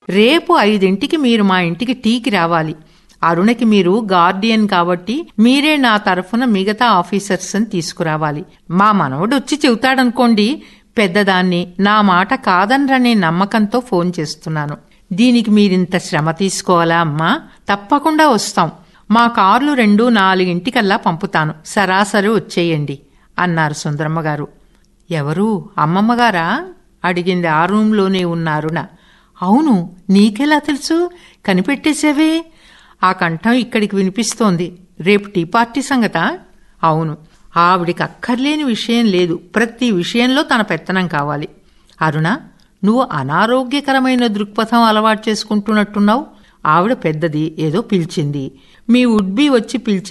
రేపు ఐదింటికి మీరు మా ఇంటికి టీకి రావాలి అరుణకి మీరు గార్డియన్ కాబట్టి మీరే నా తరఫున మిగతా ఆఫీసర్స్ తీసుకురావాలి మా మనవడు వచ్చి చెబుతాడనుకోండి పెద్దదాన్ని నా మాట కాదనరనే నమ్మకంతో ఫోన్ చేస్తున్నాను దీనికి మీరింత శ్రమ తీసుకోవాలా అమ్మా తప్పకుండా వస్తాం మా కార్లు రెండు నాలుగింటికల్లా పంపుతాను సరాసరి వచ్చేయండి అన్నారు సుందరమ్మ గారు ఎవరు అమ్మమ్మగారా అడిగింది ఆ రూంలోనే ఉన్న అరుణ అవును నీకెలా తెలుసు కనిపెట్టేసేవే ఆ కంఠం ఇక్కడికి వినిపిస్తోంది రేపు టీ పార్టీ సంగతా అవును ఆవిడికి అక్కర్లేని విషయం లేదు ప్రతి విషయంలో తన పెత్తనం కావాలి అరుణ నువ్వు అనారోగ్యకరమైన దృక్పథం అలవాటు చేసుకుంటున్నట్టున్నావు ఆవిడ పెద్దది ఏదో పిలిచింది మీ ఉడ్బీ వచ్చి పిలిచి